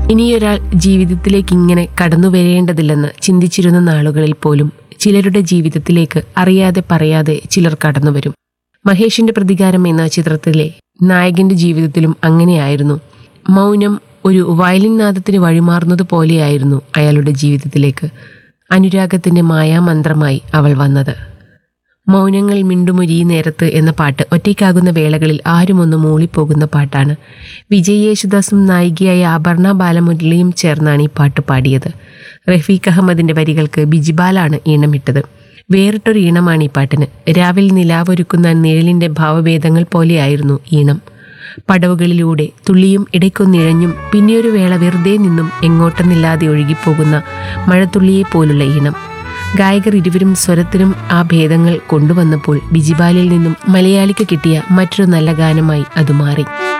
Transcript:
ഇനിയൊരാൾ ജീവിതത്തിലേക്ക് ഇങ്ങനെ കടന്നു വരേണ്ടതില്ലെന്ന് ചിന്തിച്ചിരുന്ന നാളുകളിൽ പോലും ചിലരുടെ ജീവിതത്തിലേക്ക് അറിയാതെ പറയാതെ ചിലർ കടന്നു വരും മഹേഷിന്റെ പ്രതികാരം എന്ന ചിത്രത്തിലെ നായകന്റെ ജീവിതത്തിലും അങ്ങനെയായിരുന്നു മൗനം ഒരു വയലിൻ നാദത്തിന് വഴിമാറുന്നത് പോലെയായിരുന്നു അയാളുടെ ജീവിതത്തിലേക്ക് അനുരാഗത്തിന്റെ മായാമന്ത്രമായി അവൾ വന്നത് മൗനങ്ങൾ മിണ്ടുമൊരി നേരത്ത് എന്ന പാട്ട് ഒറ്റയ്ക്കാകുന്ന വേളകളിൽ ആരുമൊന്ന് മൂളിപ്പോകുന്ന പാട്ടാണ് വിജയ് യേശുദാസും നായികയായ അപർണ ബാലമുരളിയും ചേർന്നാണ് ഈ പാട്ട് പാടിയത് റഫീഖ് അഹമ്മദിന്റെ വരികൾക്ക് ബിജിബാലാണ് ഈണമിട്ടത് വേറിട്ടൊരു ഈണമാണ് ഈ പാട്ടിന് രാവിൽ നിലാവൊരുക്കുന്ന നിഴലിന്റെ ഭാവഭേദങ്ങൾ പോലെയായിരുന്നു ഈണം പടവുകളിലൂടെ തുള്ളിയും ഇടയ്ക്കൊന്നിഴഞ്ഞും പിന്നെയൊരു വേള വെറുതെ നിന്നും എങ്ങോട്ടെന്നില്ലാതെ ഒഴുകിപ്പോകുന്ന മഴത്തുള്ളിയെ പോലുള്ള ഈണം ഗായകർ ഇരുവരും സ്വരത്തിനും ആ ഭേദങ്ങൾ കൊണ്ടുവന്നപ്പോൾ ബിജിബാലിൽ നിന്നും മലയാളിക്ക് കിട്ടിയ മറ്റൊരു നല്ല ഗാനമായി അത് മാറി